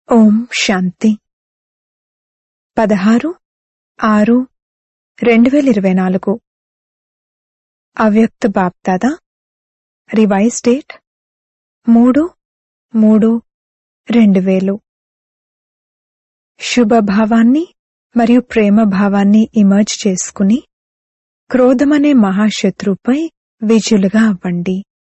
ఓం శాంతి పదహారు ఆరు రెండు వేల ఇరవై నాలుగు అవ్యక్త బాప్దాదా రివైజ్ డేట్ మూడు మూడు రెండు వేలు శుభభావాన్ని మరియు ప్రేమ భావాన్ని ఇమర్జ్ చేసుకుని క్రోధమనే మహాశత్రుపై విజులుగా అవ్వండి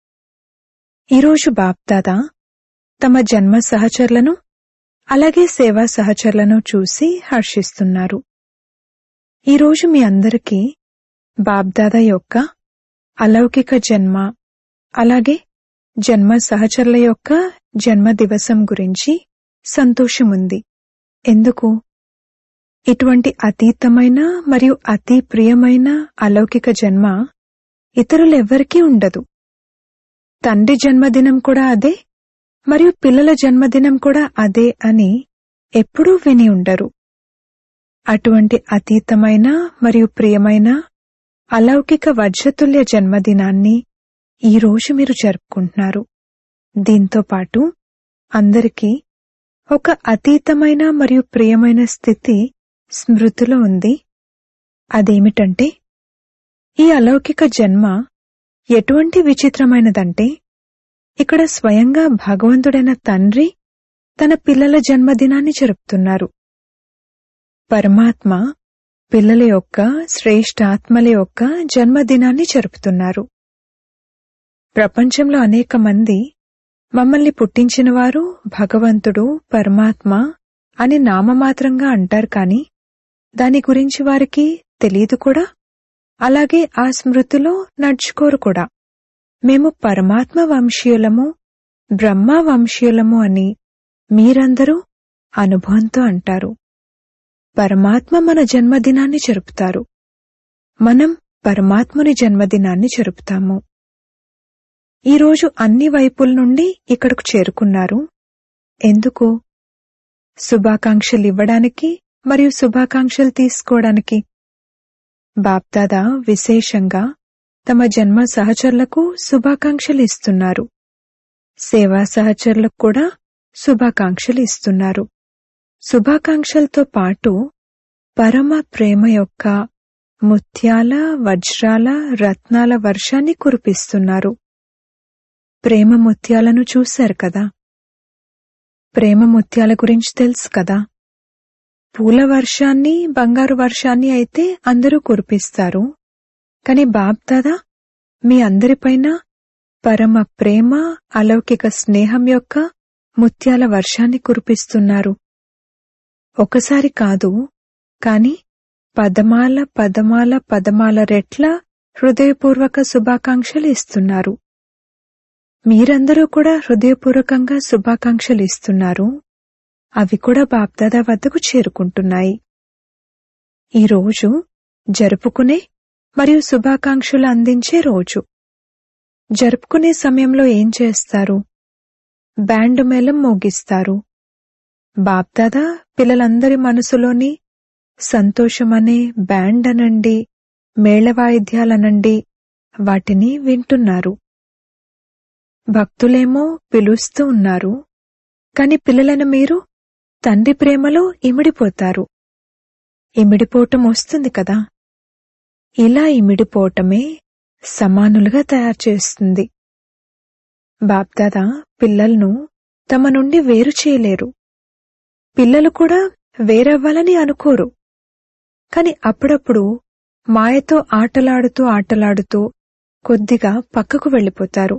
ఈరోజు బాప్దాదా తమ జన్మ సహచరులను అలాగే సేవా సహచరులను చూసి హర్షిస్తున్నారు ఈరోజు మీ అందరికీ బాబ్దాదా యొక్క అలౌకిక జన్మ అలాగే జన్మ సహచరుల యొక్క జన్మ దివసం గురించి సంతోషముంది ఎందుకు ఇటువంటి అతీతమైన మరియు అతి ప్రియమైన అలౌకిక జన్మ ఇతరులెవ్వరికీ ఉండదు తండ్రి జన్మదినం కూడా అదే మరియు పిల్లల జన్మదినం కూడా అదే అని ఎప్పుడూ విని ఉండరు అటువంటి అతీతమైన మరియు ప్రియమైన అలౌకిక వజ్రతుల్య జన్మదినాన్ని ఈరోజు మీరు జరుపుకుంటున్నారు దీంతో పాటు అందరికీ ఒక అతీతమైన మరియు ప్రియమైన స్థితి స్మృతిలో ఉంది అదేమిటంటే ఈ అలౌకిక జన్మ ఎటువంటి విచిత్రమైనదంటే ఇక్కడ స్వయంగా భగవంతుడైన తండ్రి తన పిల్లల జన్మదినాన్ని జరుపుతున్నారు పరమాత్మ పిల్లల యొక్క శ్రేష్ఠాత్మల యొక్క జన్మదినాన్ని జరుపుతున్నారు ప్రపంచంలో అనేక మంది మమ్మల్ని పుట్టించిన వారు భగవంతుడు పరమాత్మ అని నామమాత్రంగా అంటారు కాని దాని గురించి వారికి తెలియదు కూడా అలాగే ఆ స్మృతిలో నడుచుకోరు కూడా మేము పరమాత్మ వంశీయులము బ్రహ్మ వంశీయులము అని మీరందరూ అనుభవంతో అంటారు పరమాత్మ మన జన్మదినాన్ని జరుపుతారు మనం పరమాత్ముని జన్మదినాన్ని జరుపుతాము ఈరోజు అన్ని వైపుల నుండి ఇక్కడకు చేరుకున్నారు ఎందుకు శుభాకాంక్షలు ఇవ్వడానికి మరియు శుభాకాంక్షలు తీసుకోవడానికి బాప్దాదా విశేషంగా తమ జన్మ సహచరులకు శుభాకాంక్షలు ఇస్తున్నారు సేవా సహచరులకు కూడా శుభాకాంక్షలు ఇస్తున్నారు శుభాకాంక్షలతో పాటు పరమ ప్రేమ యొక్క ముత్యాల వజ్రాల రత్నాల వర్షాన్ని కురిపిస్తున్నారు ప్రేమ ముత్యాలను చూశారు కదా ప్రేమ ముత్యాల గురించి తెలుసు కదా పూల వర్షాన్ని బంగారు వర్షాన్ని అయితే అందరూ కురిపిస్తారు కాని బాబ్దాదా మీ అందరిపైన పరమ ప్రేమ అలౌకిక స్నేహం యొక్క ముత్యాల వర్షాన్ని కురిపిస్తున్నారు ఒకసారి కాదు కాని పదమాల పదమాల పదమాల రెట్ల హృదయపూర్వక శుభాకాంక్షలు ఇస్తున్నారు మీరందరూ కూడా హృదయపూర్వకంగా శుభాకాంక్షలు ఇస్తున్నారు అవి కూడా బాప్దాదా వద్దకు చేరుకుంటున్నాయి ఈరోజు జరుపుకునే మరియు శుభాకాంక్షలు అందించే రోజు జరుపుకునే సమయంలో ఏం చేస్తారు బ్యాండ్ మేళం మోగిస్తారు బాప్దాదా పిల్లలందరి మనసులోని సంతోషమనే బ్యాండ్ అనండి మేళవాయిద్యాలనండి వాటిని వింటున్నారు భక్తులేమో పిలుస్తూ ఉన్నారు కాని పిల్లలను మీరు తండ్రి ప్రేమలో ఇమిడిపోతారు ఇమిడిపోవటం వస్తుంది కదా ఇలా ఇమిడిపోవటమే సమానులుగా తయారు చేస్తుంది బాప్దాదా పిల్లలను తమ నుండి వేరు చేయలేరు పిల్లలు కూడా వేరవ్వాలని అనుకోరు కాని అప్పుడప్పుడు మాయతో ఆటలాడుతూ ఆటలాడుతూ కొద్దిగా పక్కకు వెళ్ళిపోతారు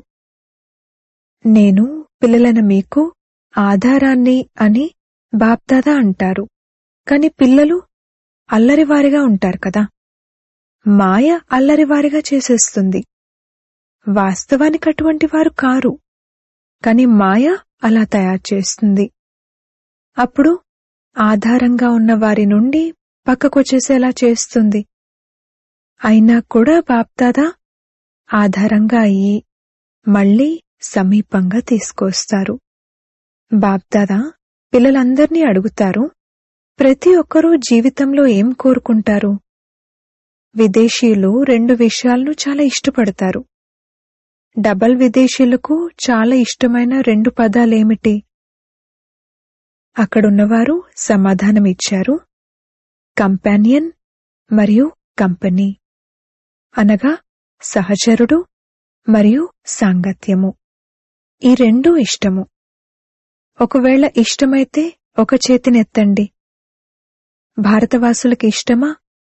నేను పిల్లలను మీకు ఆధారాన్ని అని బాప్దాదా అంటారు కాని పిల్లలు అల్లరివారిగా ఉంటారు కదా మాయ అల్లరివారిగా చేసేస్తుంది వాస్తవానికి అటువంటి వారు కారు కాని మాయ అలా తయారు చేస్తుంది అప్పుడు ఆధారంగా ఉన్న వారి నుండి పక్కకొచ్చేసేలా చేస్తుంది అయినా కూడా బాప్దాదా ఆధారంగా అయ్యి మళ్ళీ సమీపంగా తీసుకొస్తారు బాప్దాదా పిల్లలందర్నీ అడుగుతారు ప్రతి ఒక్కరూ జీవితంలో ఏం కోరుకుంటారు విదేశీయులు రెండు విషయాలను చాలా ఇష్టపడతారు డబల్ విదేశీయులకు చాలా ఇష్టమైన రెండు పదాలేమిటి అక్కడున్నవారు సమాధానమిచ్చారు కంపానియన్ మరియు కంపెనీ అనగా సహచరుడు మరియు సాంగత్యము ఈ రెండూ ఇష్టము ఒకవేళ ఇష్టమైతే ఒక చేతినెత్తండి భారతవాసులకి ఇష్టమా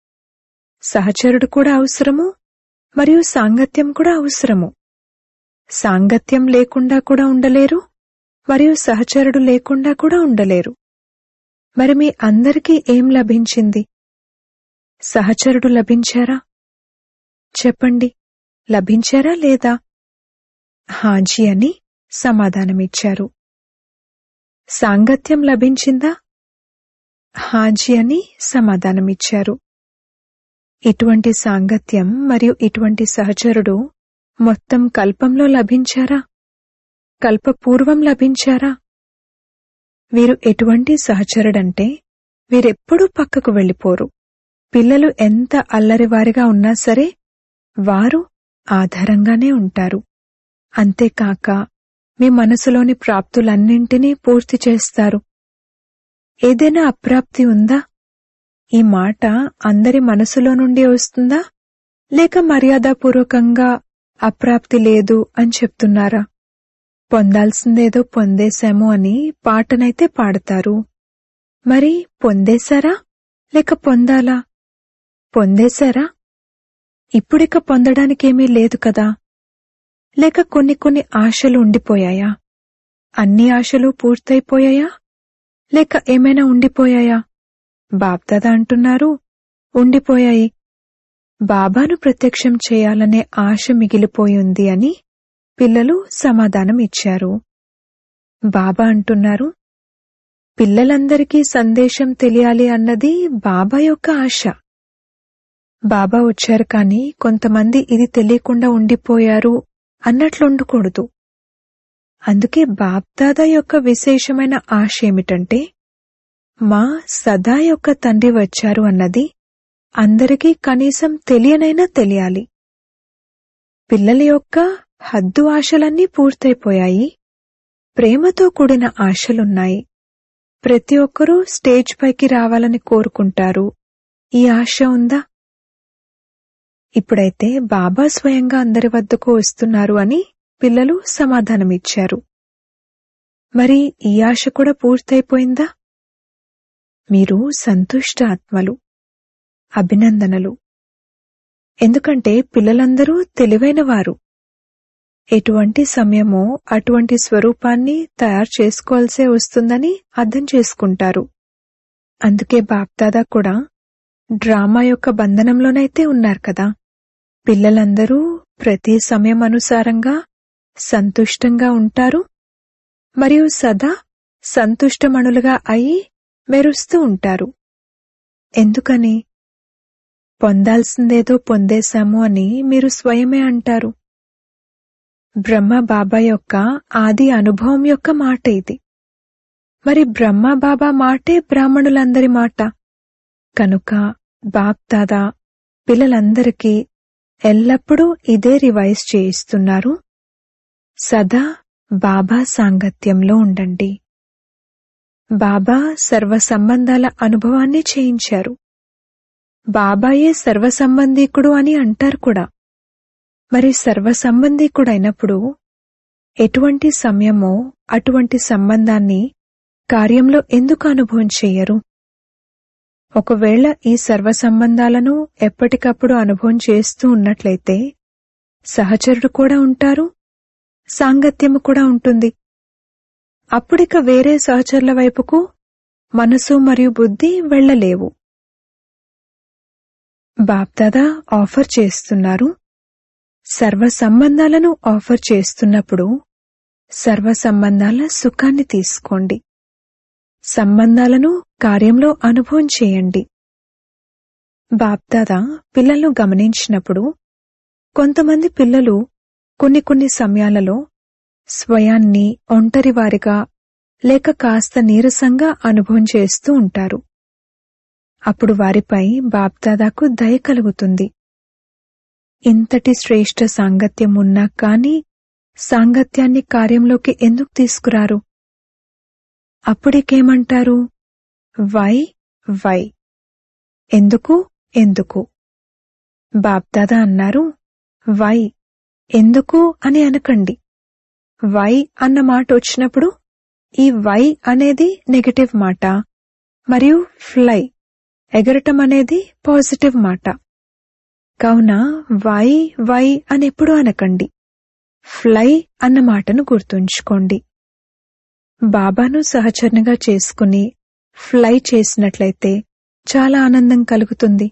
సహచరుడు కూడా అవసరము మరియు సాంగత్యం కూడా అవసరము సాంగత్యం లేకుండా కూడా ఉండలేరు మరియు సహచరుడు లేకుండా కూడా ఉండలేరు మరి మీ అందరికీ ఏం లభించింది సహచరుడు లభించారా చెప్పండి లభించారా లేదా హాజీ అని సమాధానమిచ్చారు సాంగత్యం లభించిందా హాజీ అని సమాధానమిచ్చారు ఇటువంటి సాంగత్యం మరియు ఇటువంటి సహచరుడు మొత్తం కల్పంలో లభించారా కల్పపూర్వం లభించారా వీరు ఎటువంటి సహచరుడంటే వీరెప్పుడూ పక్కకు వెళ్ళిపోరు పిల్లలు ఎంత అల్లరివారిగా ఉన్నా సరే వారు ఆధారంగానే ఉంటారు అంతేకాక మీ మనసులోని ప్రాప్తులన్నింటినీ పూర్తి చేస్తారు ఏదైనా అప్రాప్తి ఉందా ఈ మాట అందరి మనసులో నుండి వస్తుందా లేక మర్యాదపూర్వకంగా అప్రాప్తి లేదు అని చెప్తున్నారా పొందాల్సిందేదో పొందేశాము అని పాటనైతే పాడతారు మరి పొందేశారా లేక పొందాలా పొందేశారా ఇప్పుడిక పొందడానికేమీ లేదు కదా లేక కొన్ని కొన్ని ఆశలు ఉండిపోయాయా అన్ని ఆశలు పూర్తయిపోయాయా లేక ఏమైనా ఉండిపోయాయా బాబ్దాదా అంటున్నారు ఉండిపోయాయి బాబాను ప్రత్యక్షం చేయాలనే ఆశ మిగిలిపోయింది అని పిల్లలు సమాధానం ఇచ్చారు బాబా అంటున్నారు పిల్లలందరికీ సందేశం తెలియాలి అన్నది బాబా యొక్క ఆశ బాబా వచ్చారు కాని కొంతమంది ఇది తెలియకుండా ఉండిపోయారు అన్నట్లు ఉండకూడదు అందుకే బాబ్దాదా యొక్క విశేషమైన ఆశ ఏమిటంటే మా సదా యొక్క తండ్రి వచ్చారు అన్నది అందరికీ కనీసం తెలియనైనా తెలియాలి పిల్లల యొక్క హద్దు ఆశలన్నీ పూర్తయిపోయాయి ప్రేమతో కూడిన ఆశలున్నాయి ప్రతి ఒక్కరూ స్టేజ్ పైకి రావాలని కోరుకుంటారు ఈ ఆశ ఉందా ఇప్పుడైతే బాబా స్వయంగా అందరి వద్దకు వస్తున్నారు అని పిల్లలు సమాధానమిచ్చారు మరి ఈ ఆశ కూడా పూర్తయిపోయిందా మీరు సంతుష్ట ఆత్మలు అభినందనలు ఎందుకంటే పిల్లలందరూ తెలివైన వారు ఎటువంటి సమయమో అటువంటి స్వరూపాన్ని తయారు చేసుకోవాల్సే వస్తుందని అర్థం చేసుకుంటారు అందుకే బాప్దాదా కూడా డ్రామా యొక్క బంధనంలోనైతే ఉన్నారు కదా పిల్లలందరూ ప్రతి సమయం అనుసారంగా సంతుష్టంగా ఉంటారు మరియు సదా సంతుష్టమణులుగా అయి మెరుస్తూ ఉంటారు ఎందుకని పొందాల్సిందేదో పొందేశాము అని మీరు స్వయమే అంటారు బ్రహ్మ బాబా యొక్క ఆది అనుభవం యొక్క మాట ఇది మరి బ్రహ్మ బాబా మాటే బ్రాహ్మణులందరి మాట కనుక బాప్ దాదా పిల్లలందరికీ ఎల్లప్పుడూ ఇదే రివైజ్ చేయిస్తున్నారు సదా బాబా సాంగత్యంలో ఉండండి బాబా సర్వ సంబంధాల అనుభవాన్ని చేయించారు బాబాయే సర్వ సంబంధీకుడు అని అంటారు కూడా మరి సర్వ సంబంధీకుడైనప్పుడు ఎటువంటి సమయమో అటువంటి సంబంధాన్ని కార్యంలో ఎందుకు అనుభవం చెయ్యరు ఒకవేళ ఈ సర్వ సంబంధాలను ఎప్పటికప్పుడు అనుభవం చేస్తూ ఉన్నట్లయితే సహచరుడు కూడా ఉంటారు సాంగత్యము కూడా ఉంటుంది అప్పుడిక వేరే సహచరుల వైపుకు మనసు మరియు బుద్ధి వెళ్లలేవు బాప్దాదా ఆఫర్ చేస్తున్నారు సర్వ సంబంధాలను ఆఫర్ చేస్తున్నప్పుడు సర్వ సంబంధాల సుఖాన్ని తీసుకోండి సంబంధాలను కార్యంలో అనుభవం చేయండి బాప్దాదా పిల్లలను గమనించినప్పుడు కొంతమంది పిల్లలు కొన్ని కొన్ని సమయాలలో స్వయాన్ని ఒంటరివారిగా లేక కాస్త నీరసంగా అనుభవం చేస్తూ ఉంటారు అప్పుడు వారిపై బాప్దాదాకు దయ కలుగుతుంది ఇంతటి శ్రేష్ఠ సాంగత్యం ఉన్నా కాని సాంగత్యాన్ని కార్యంలోకి ఎందుకు తీసుకురారు అప్పుడికేమంటారు వై వై ఎందుకు ఎందుకు బాబ్దాదా అన్నారు వై ఎందుకు అని అనకండి వై అన్న మాట వచ్చినప్పుడు ఈ వై అనేది నెగటివ్ మాట మరియు ఫ్లై ఎగరటం అనేది పాజిటివ్ మాట కావున వై వై అని ఎప్పుడు అనకండి ఫ్లై అన్న మాటను గుర్తుంచుకోండి బాబాను సహచరణగా చేసుకుని ఫ్లై చేసినట్లయితే చాలా ఆనందం కలుగుతుంది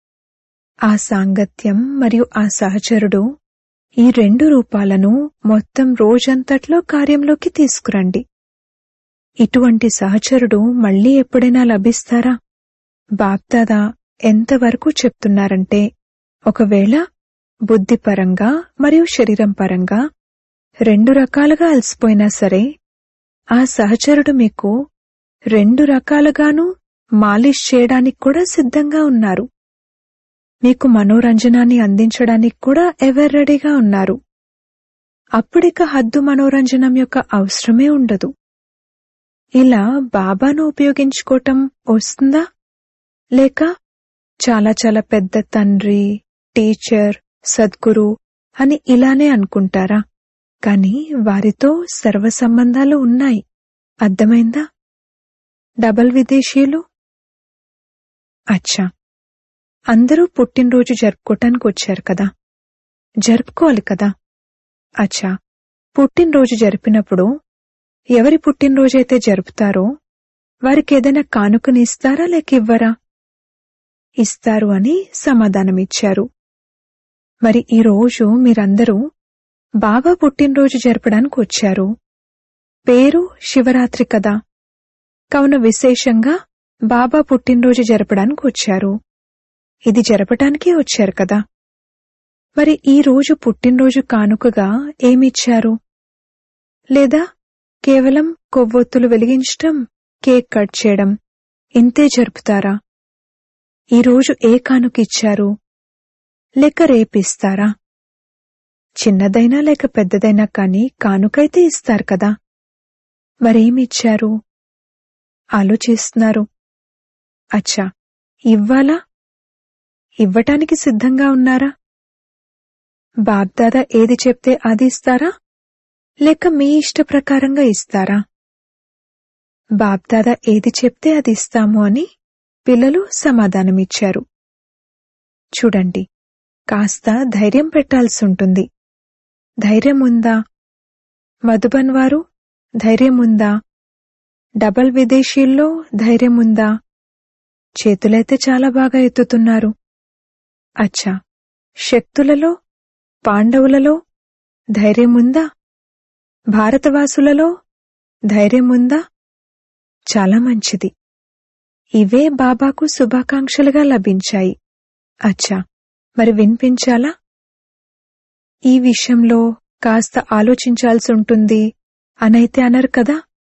ఆ సాంగత్యం మరియు ఆ సహచరుడు ఈ రెండు రూపాలను మొత్తం రోజంతట్లో కార్యంలోకి తీసుకురండి ఇటువంటి సహచరుడు మళ్ళీ ఎప్పుడైనా లభిస్తారా బాప్దాదా ఎంతవరకు చెప్తున్నారంటే ఒకవేళ బుద్ధిపరంగా మరియు శరీరం పరంగా రెండు రకాలుగా అలసిపోయినా సరే ఆ సహచరుడు మీకు రెండు రకాలుగాను మాలిష్ చేయడానికి కూడా సిద్ధంగా ఉన్నారు మీకు మనోరంజనాన్ని అందించడానికి కూడా ఎవరు రెడీగా ఉన్నారు అప్పుడిక హద్దు మనోరంజనం యొక్క అవసరమే ఉండదు ఇలా బాబాను ఉపయోగించుకోవటం వస్తుందా లేక చాలా చాలా పెద్ద తండ్రి టీచర్ సద్గురు అని ఇలానే అనుకుంటారా కాని వారితో సర్వ సంబంధాలు ఉన్నాయి అర్థమైందా డబల్ విదేశీయులు అచ్చా అందరూ పుట్టినరోజు జరుపుకోటానికి వచ్చారు కదా జరుపుకోవాలి కదా అచ్చా పుట్టినరోజు జరిపినప్పుడు ఎవరి పుట్టినరోజైతే జరుపుతారో వారికి ఏదైనా కానుకని ఇస్తారా లేక ఇవ్వరా ఇస్తారు అని సమాధానమిచ్చారు మరి ఈ రోజు మీరందరూ బాబా పుట్టినరోజు జరపడానికి వచ్చారు పేరు శివరాత్రి కదా కావున విశేషంగా బాబా పుట్టినరోజు జరపడానికి వచ్చారు ఇది జరపటానికే వచ్చారు కదా మరి ఈ రోజు పుట్టినరోజు కానుకగా ఏమిచ్చారు లేదా కేవలం కొవ్వొత్తులు వెలిగించటం కేక్ కట్ చేయడం ఇంతే జరుపుతారా ఈరోజు ఏ కానుక ఇచ్చారు లేక రేపిస్తారా చిన్నదైనా లేక పెద్దదైనా కాని కానుకైతే ఇస్తారు కదా మరేమిచ్చారు ఆలోచిస్తున్నారు అచ్చా ఇవ్వాలా ఇవ్వటానికి సిద్ధంగా ఉన్నారా బాబ్దాదా ఏది చెప్తే అది ఇస్తారా లేక మీ ఇష్ట ప్రకారంగా ఇస్తారా బాబ్దాదా ఏది చెప్తే అది ఇస్తాము అని పిల్లలు సమాధానమిచ్చారు చూడండి కాస్త ధైర్యం పెట్టాల్సి ఉంటుంది ధైర్యం ఉందా మధుబన్ వారు ధైర్యం ఉందా డబల్ విదేశీల్లో ధైర్యం ఉందా చేతులైతే చాలా బాగా ఎత్తుతున్నారు అచ్చా శక్తులలో పాండవులలో ధైర్యం ఉందా భారతవాసులలో ధైర్యం ఉందా చాలా మంచిది ఇవే బాబాకు శుభాకాంక్షలుగా లభించాయి అచ్చా మరి వినిపించాలా ఈ విషయంలో కాస్త ఆలోచించాల్సి ఉంటుంది అనైతే అనరు కదా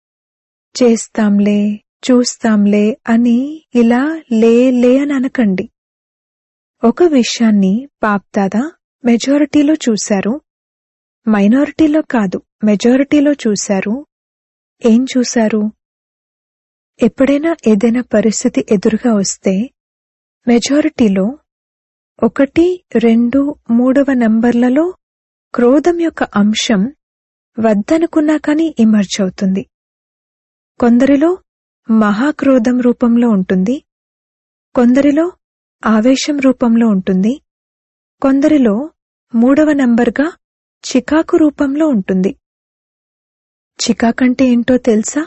చేస్తాంలే చూస్తాంలే అని ఇలా లే లే అని అనకండి ఒక విషయాన్ని పాప్దాదా మెజారిటీలో చూశారు మైనారిటీలో కాదు మెజారిటీలో చూశారు ఏం చూశారు ఎప్పుడైనా ఏదైనా పరిస్థితి ఎదురుగా వస్తే మెజారిటీలో ఒకటి రెండు మూడవ నంబర్లలో క్రోధం యొక్క అంశం వద్దనుకున్నా కానీ ఇమర్జ్ అవుతుంది కొందరిలో మహాక్రోధం రూపంలో ఉంటుంది కొందరిలో ఆవేశం రూపంలో ఉంటుంది కొందరిలో మూడవ నంబర్గా చికాకు రూపంలో ఉంటుంది చికాకంటే ఏంటో తెలుసా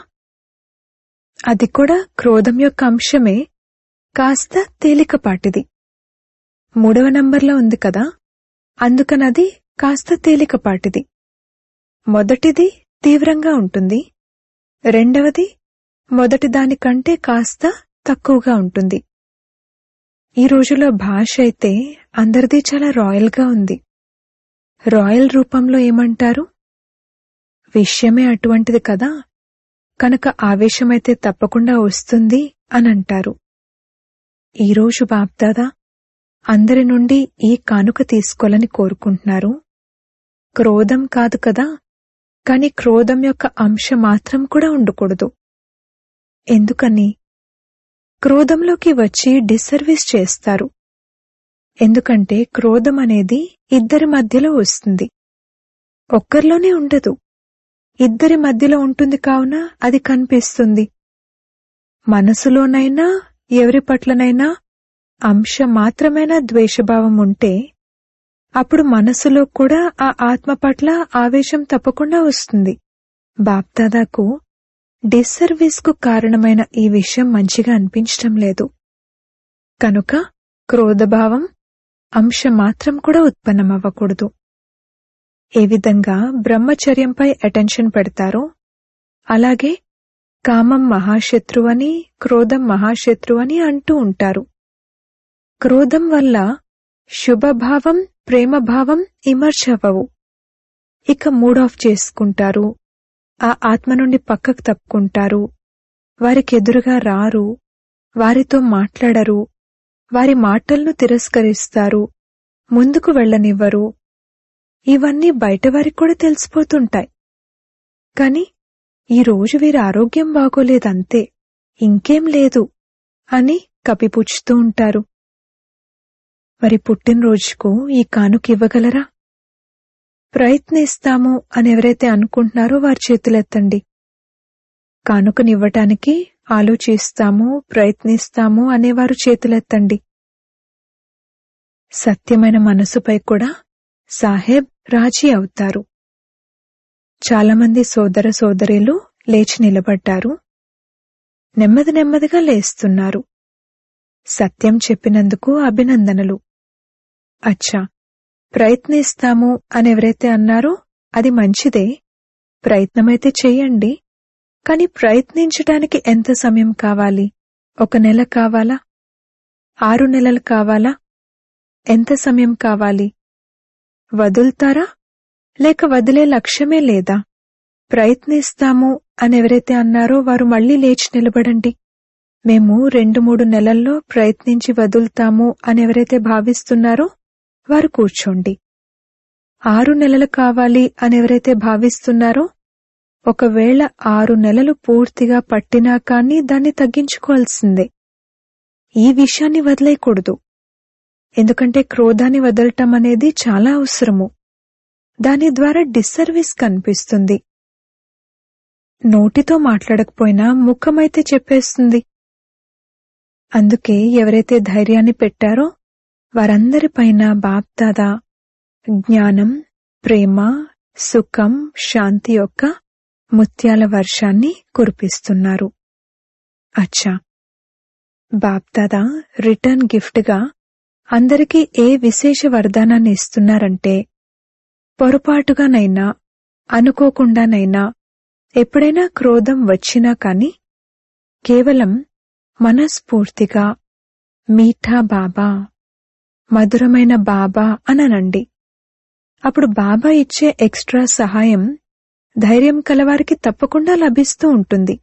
అది కూడా క్రోధం యొక్క అంశమే కాస్త తేలికపాటిది మూడవ నంబర్లో ఉంది కదా అందుకనది కాస్త తేలికపాటిది మొదటిది తీవ్రంగా ఉంటుంది రెండవది మొదటి దానికంటే కాస్త తక్కువగా ఉంటుంది ఈ రోజుల్లో భాష అయితే అందరిది చాలా రాయల్గా ఉంది రాయల్ రూపంలో ఏమంటారు విషయమే అటువంటిది కదా కనుక ఆవేశమైతే తప్పకుండా వస్తుంది అని అంటారు ఈరోజు బాప్దాదా అందరి నుండి ఈ కానుక తీసుకోవాలని కోరుకుంటున్నారు క్రోధం కాదు కదా కాని క్రోధం యొక్క అంశ మాత్రం కూడా ఉండకూడదు ఎందుకని క్రోధంలోకి వచ్చి డిస్సర్వీస్ చేస్తారు ఎందుకంటే క్రోధం అనేది ఇద్దరి మధ్యలో వస్తుంది ఒక్కరిలోనే ఉండదు ఇద్దరి మధ్యలో ఉంటుంది కావున అది కనిపిస్తుంది మనసులోనైనా ఎవరి పట్లనైనా అంశ మాత్రమైన ద్వేషభావం ఉంటే అప్పుడు మనసులో కూడా ఆ ఆత్మ పట్ల ఆవేశం తప్పకుండా వస్తుంది బాప్దాదాకు డిస్సర్వీస్ కు కారణమైన ఈ విషయం మంచిగా అనిపించటం లేదు కనుక క్రోధభావం అంశ మాత్రం కూడా ఉత్పన్నమవ్వకూడదు ఏ విధంగా బ్రహ్మచర్యంపై అటెన్షన్ పెడతారో అలాగే కామం మహాశత్రు అని క్రోధం మహాశత్రు అని అంటూ ఉంటారు క్రోధం వల్ల శుభభావం ప్రేమభావం ఇమర్జ్ అవ్వవు ఇక మూడ్ ఆఫ్ చేసుకుంటారు ఆ ఆత్మ నుండి పక్కకు తప్పుకుంటారు వారికి ఎదురుగా రారు వారితో మాట్లాడరు వారి మాటలను తిరస్కరిస్తారు ముందుకు వెళ్ళనివ్వరు ఇవన్నీ బయట వారికి కూడా తెలిసిపోతుంటాయి కాని ఈ రోజు వీరి ఆరోగ్యం బాగోలేదంతే ఇంకేం లేదు అని కపిపుచ్చుతూ ఉంటారు మరి పుట్టినరోజుకు ఈ కానుక ఇవ్వగలరా ప్రయత్నిస్తాము అని ఎవరైతే అనుకుంటున్నారో వారి చేతులెత్తండి కానుకనివ్వటానికి ఆలోచిస్తాము ప్రయత్నిస్తాము అనేవారు చేతులెత్తండి సత్యమైన మనసుపై కూడా సాహెబ్ రాజీ అవుతారు చాలామంది సోదర సోదరీలు లేచి నిలబడ్డారు నెమ్మది నెమ్మదిగా లేస్తున్నారు సత్యం చెప్పినందుకు అభినందనలు అచ్చా ప్రయత్నిస్తాము అని ఎవరైతే అన్నారో అది మంచిదే ప్రయత్నమైతే చెయ్యండి కాని ప్రయత్నించటానికి ఎంత సమయం కావాలి ఒక నెల కావాలా ఆరు నెలలు కావాలా ఎంత సమయం కావాలి వదులుతారా లేక వదిలే లక్ష్యమే లేదా ప్రయత్నిస్తాము అని ఎవరైతే అన్నారో వారు మళ్లీ లేచి నిలబడండి మేము రెండు మూడు నెలల్లో ప్రయత్నించి వదులుతాము అని ఎవరైతే భావిస్తున్నారో వారు కూర్చోండి ఆరు నెలలు కావాలి అని ఎవరైతే భావిస్తున్నారో ఒకవేళ ఆరు నెలలు పూర్తిగా పట్టినా కానీ దాన్ని తగ్గించుకోవాల్సిందే ఈ విషయాన్ని వదిలేయకూడదు ఎందుకంటే క్రోధాన్ని వదలటం అనేది చాలా అవసరము దాని ద్వారా డిస్సర్వీస్ కనిపిస్తుంది నోటితో మాట్లాడకపోయినా ముఖమైతే చెప్పేస్తుంది అందుకే ఎవరైతే ధైర్యాన్ని పెట్టారో వారందరిపైన బాప్దాదా జ్ఞానం ప్రేమ సుఖం శాంతి యొక్క ముత్యాల వర్షాన్ని కురిపిస్తున్నారు అచ్చా బాప్దాదా రిటర్న్ గిఫ్ట్గా అందరికీ ఏ విశేష వరదానాన్ని ఇస్తున్నారంటే పొరపాటుగానైనా అనుకోకుండానైనా ఎప్పుడైనా క్రోధం వచ్చినా కాని కేవలం మనస్ఫూర్తిగా మీఠా బాబా మధురమైన బాబా అననండి అప్పుడు బాబా ఇచ్చే ఎక్స్ట్రా సహాయం ధైర్యం కలవారికి తప్పకుండా లభిస్తూ ఉంటుంది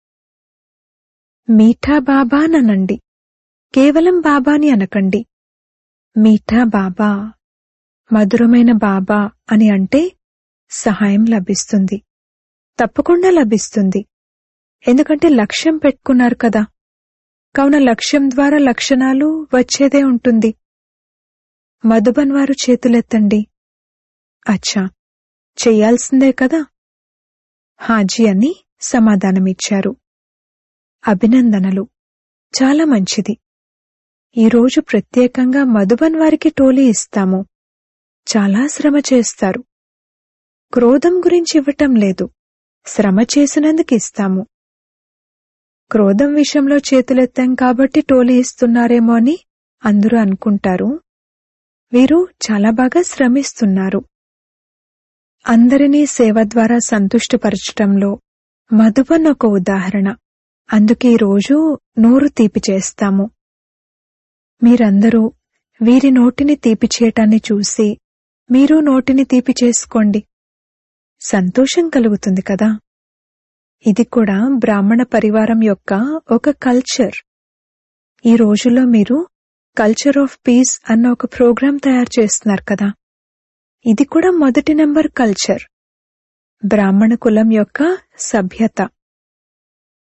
మీఠా బాబా ననండి కేవలం బాబాని అనకండి మీఠా బాబా మధురమైన బాబా అని అంటే సహాయం లభిస్తుంది తప్పకుండా లభిస్తుంది ఎందుకంటే లక్ష్యం పెట్టుకున్నారు కదా కావున లక్ష్యం ద్వారా లక్షణాలు వచ్చేదే ఉంటుంది మధుబన్ వారు చేతులెత్తండి అచ్చా చెయ్యాల్సిందే కదా హాజీ అని సమాధానమిచ్చారు అభినందనలు చాలా మంచిది ఈరోజు ప్రత్యేకంగా మధుబన్ వారికి టోలీ ఇస్తాము చాలా శ్రమ చేస్తారు క్రోధం గురించి ఇవ్వటం లేదు శ్రమ చేసినందుకు ఇస్తాము క్రోధం విషయంలో చేతులెత్తాం కాబట్టి టోలీ ఇస్తున్నారేమో అని అందరూ అనుకుంటారు వీరు చాలా బాగా శ్రమిస్తున్నారు అందరినీ సేవ ద్వారా సంతుష్టపరచటంలో మధుబన్ ఒక ఉదాహరణ అందుకే రోజు నోరు తీపి చేస్తాము మీరందరూ వీరి నోటిని తీపి చేయటాన్ని చూసి మీరు నోటిని తీపి చేసుకోండి సంతోషం కలుగుతుంది కదా ఇది కూడా బ్రాహ్మణ పరివారం యొక్క ఒక కల్చర్ ఈ రోజుల్లో మీరు కల్చర్ ఆఫ్ పీస్ అన్న ఒక ప్రోగ్రాం తయారు చేస్తున్నారు కదా ఇది కూడా మొదటి నెంబర్ కల్చర్ బ్రాహ్మణ కులం యొక్క సభ్యత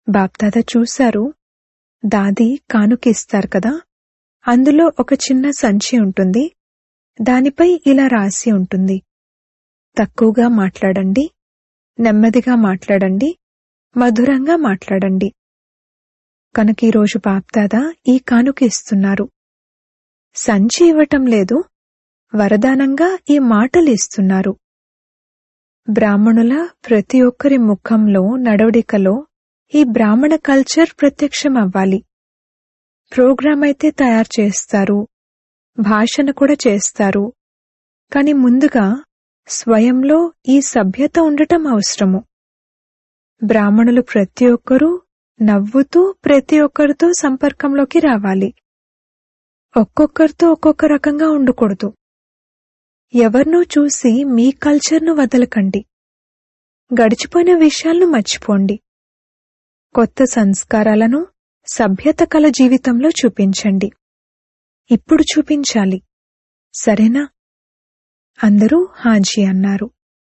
బాప్దాదా చూశారు దాది కానుకిస్తారు కదా అందులో ఒక చిన్న సంచి ఉంటుంది దానిపై ఇలా రాసి ఉంటుంది తక్కువగా మాట్లాడండి నెమ్మదిగా మాట్లాడండి మధురంగా మాట్లాడండి కనుక ఈరోజు బాప్దాదా ఈ కానుక ఇస్తున్నారు సంచి ఇవ్వటం లేదు వరదానంగా ఈ మాటలు ఇస్తున్నారు బ్రాహ్మణుల ప్రతి ఒక్కరి ముఖంలో నడవడికలో ఈ బ్రాహ్మణ కల్చర్ ప్రత్యక్షం అవ్వాలి ప్రోగ్రాం అయితే తయారు చేస్తారు భాషను కూడా చేస్తారు కాని ముందుగా స్వయంలో ఈ సభ్యత ఉండటం అవసరము బ్రాహ్మణులు ప్రతి ఒక్కరూ నవ్వుతూ ప్రతి ఒక్కరితో సంపర్కంలోకి రావాలి ఒక్కొక్కరితో ఒక్కొక్క రకంగా ఉండకూడదు ఎవరినో చూసి మీ కల్చర్ను వదలకండి గడిచిపోయిన విషయాలను మర్చిపోండి కొత్త సంస్కారాలను సభ్యత కల జీవితంలో చూపించండి ఇప్పుడు చూపించాలి సరేనా అందరూ హాజీ అన్నారు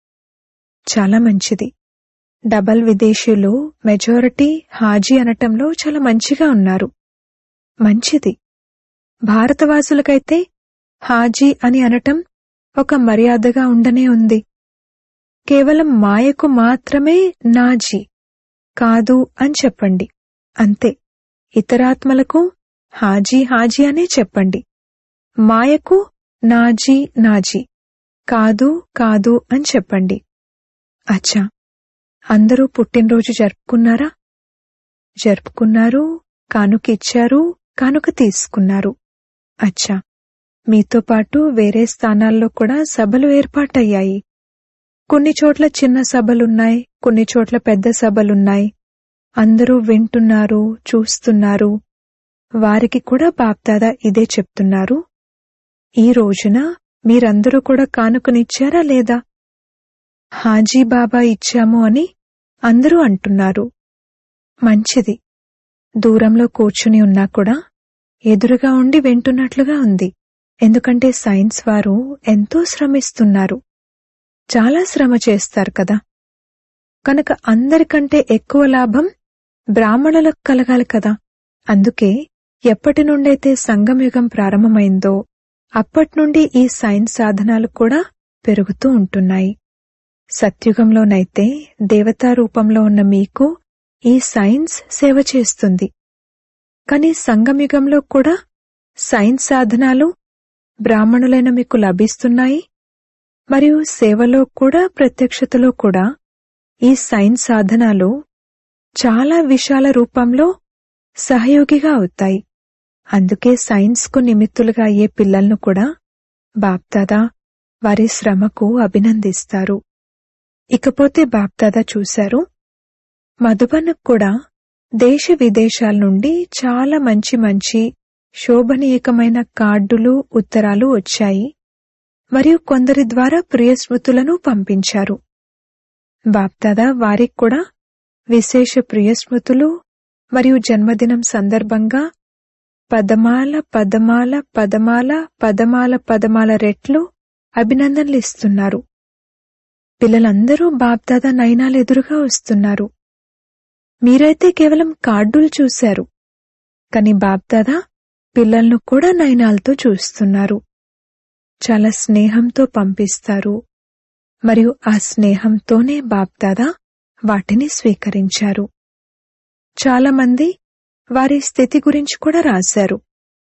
చాలా మంచిది డబల్ విదేశీయులు మెజారిటీ హాజీ అనటంలో చాలా మంచిగా ఉన్నారు మంచిది భారతవాసులకైతే హాజీ అని అనటం ఒక మర్యాదగా ఉండనే ఉంది కేవలం మాయకు మాత్రమే నాజీ కాదు అని చెప్పండి అంతే ఇతరాత్మలకు హాజీ హాజీ అనే చెప్పండి మాయకు నాజీ నాజీ కాదు కాదు అని చెప్పండి అచ్చా అందరూ పుట్టినరోజు జరుపుకున్నారా జరుపుకున్నారు కానుక ఇచ్చారు కానుక తీసుకున్నారు అచ్చా మీతో పాటు వేరే స్థానాల్లో కూడా సభలు ఏర్పాటయ్యాయి కొన్ని చోట్ల చిన్న సభలున్నాయి కొన్ని చోట్ల పెద్ద సభలున్నాయి అందరూ వింటున్నారు చూస్తున్నారు వారికి కూడా బాప్దాదా ఇదే చెప్తున్నారు ఈ రోజున మీరందరూ కూడా కానుకనిచ్చారా లేదా హాజీ బాబా ఇచ్చాము అని అందరూ అంటున్నారు మంచిది దూరంలో కూర్చుని ఉన్నా కూడా ఎదురుగా ఉండి వింటున్నట్లుగా ఉంది ఎందుకంటే సైన్స్ వారు ఎంతో శ్రమిస్తున్నారు చాలా శ్రమ చేస్తారు కదా కనుక అందరికంటే ఎక్కువ లాభం బ్రాహ్మణులకు కలగాలి కదా అందుకే ఎప్పటి నుండైతే సంగమయుగం ప్రారంభమైందో అప్పట్నుండి ఈ సైన్స్ సాధనాలు కూడా పెరుగుతూ ఉంటున్నాయి సత్యుగంలోనైతే దేవతా రూపంలో ఉన్న మీకు ఈ సైన్స్ సేవ చేస్తుంది కాని సంగమయుగంలో కూడా సైన్స్ సాధనాలు బ్రాహ్మణులైన మీకు లభిస్తున్నాయి మరియు సేవలో కూడా ప్రత్యక్షతలో కూడా ఈ సైన్స్ సాధనాలు చాలా విశాల రూపంలో సహయోగిగా అవుతాయి అందుకే సైన్స్కు నిమిత్తులుగా అయ్యే పిల్లలను కూడా బాప్దాదా వారి శ్రమకు అభినందిస్తారు ఇకపోతే బాప్దాదా చూశారు మధుబనకు కూడా దేశ విదేశాల నుండి చాలా మంచి మంచి శోభనీయకమైన కార్డులు ఉత్తరాలు వచ్చాయి మరియు కొందరి ద్వారా ప్రియస్మృతులను పంపించారు బాప్దాదా వారికి కూడా విశేష ప్రియస్మృతులు మరియు జన్మదినం సందర్భంగా పదమాల పదమాల పదమాల పదమాల పదమాల రెట్లు అభినందనలు ఇస్తున్నారు పిల్లలందరూ బాప్దాదా నయనాలు ఎదురుగా వస్తున్నారు మీరైతే కేవలం కార్డులు చూశారు కాని బాప్దాదా పిల్లలను కూడా నయనాలతో చూస్తున్నారు చాలా స్నేహంతో పంపిస్తారు మరియు ఆ స్నేహంతోనే బాప్దాదా వాటిని స్వీకరించారు చాలామంది వారి స్థితి గురించి కూడా రాశారు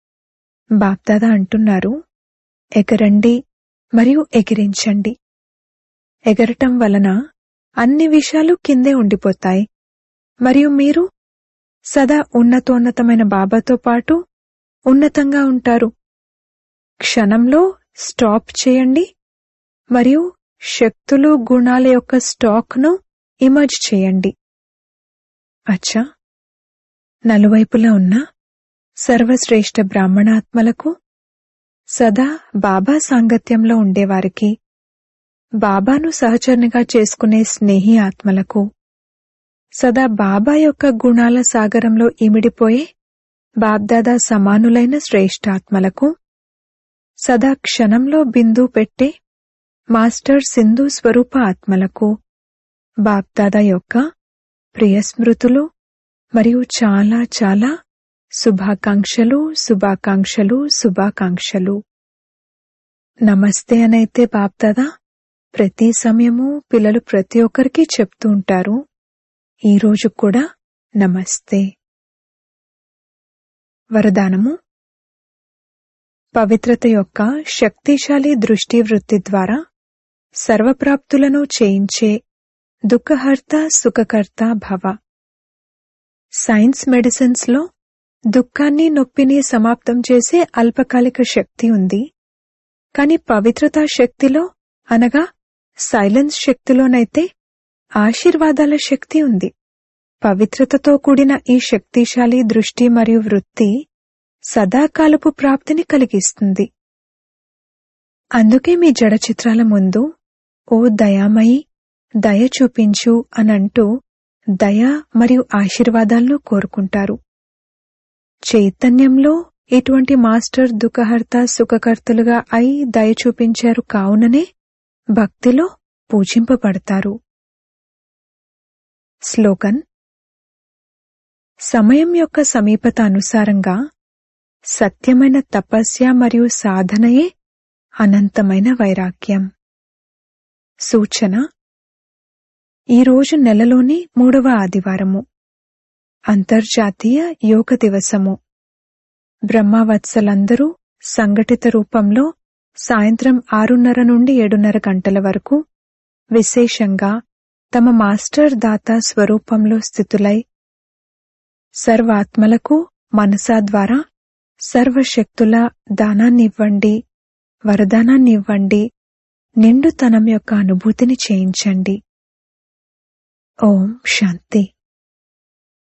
బాప్దాదా అంటున్నారు ఎగరండి మరియు ఎగిరించండి ఎగరటం వలన అన్ని విషయాలు కిందే ఉండిపోతాయి మరియు మీరు సదా ఉన్నతోన్నతమైన బాబాతో పాటు ఉన్నతంగా ఉంటారు క్షణంలో స్టాప్ చేయండి మరియు శక్తులు గుణాల యొక్క స్టాక్ను ఇమర్జ్ చేయండి అచ్చా నలువైపులా ఉన్న సర్వశ్రేష్ఠ బ్రాహ్మణాత్మలకు సదా బాబా సాంగత్యంలో ఉండేవారికి బాబాను సహచరునిగా చేసుకునే స్నేహి ఆత్మలకు సదా బాబా యొక్క గుణాల సాగరంలో ఇమిడిపోయే బాబ్దాదా సమానులైన శ్రేష్ఠాత్మలకు సదా క్షణంలో బిందు పెట్టే మాస్టర్ సింధు స్వరూప ఆత్మలకు బాప్దాదా యొక్క ప్రియ స్మృతులు మరియు చాలా చాలా శుభాకాంక్షలు శుభాకాంక్షలు శుభాకాంక్షలు నమస్తే అనైతే బాప్దాదా ప్రతి సమయము పిల్లలు ప్రతి ఒక్కరికి చెప్తూ ఉంటారు ఈ రోజు కూడా నమస్తే వరదానము పవిత్రత యొక్క శక్తిశాలి దృష్టి వృత్తి ద్వారా సర్వప్రాప్తులను చేయించే దుఃఖహర్త సుఖకర్త భవ సైన్స్ మెడిసిన్స్ లో దుఃఖాన్ని నొప్పిని సమాప్తం చేసే అల్పకాలిక శక్తి ఉంది కాని పవిత్రతా శక్తిలో అనగా సైలెన్స్ శక్తిలోనైతే ఆశీర్వాదాల శక్తి ఉంది పవిత్రతతో కూడిన ఈ శక్తిశాలి దృష్టి మరియు వృత్తి సదాకాలపు ప్రాప్తిని కలిగిస్తుంది అందుకే మీ జడ చిత్రాల ముందు ఓ దయామయి దయ చూపించు అనంటూ దయ మరియు ఆశీర్వాదాలను కోరుకుంటారు చైతన్యంలో ఇటువంటి మాస్టర్ దుఃఖహర్త సుఖకర్తలుగా అయి దయ చూపించారు కావుననే భక్తిలో పూజింపబడతారు స్లోగన్ సమయం యొక్క సమీపత అనుసారంగా సత్యమైన తపస్య మరియు సాధనయే అనంతమైన వైరాగ్యం సూచన ఈరోజు నెలలోని మూడవ ఆదివారము అంతర్జాతీయ యోగ దివసము బ్రహ్మవత్సలందరూ సంఘటిత రూపంలో సాయంత్రం ఆరున్నర నుండి ఏడున్నర గంటల వరకు విశేషంగా తమ మాస్టర్ దాత స్వరూపంలో స్థితులై సర్వాత్మలకు మనసా ద్వారా సర్వశక్తుల దానాన్నివ్వండి వరదానాన్నివ్వండి నిండుతనం యొక్క అనుభూతిని చేయించండి ఓం శాంతి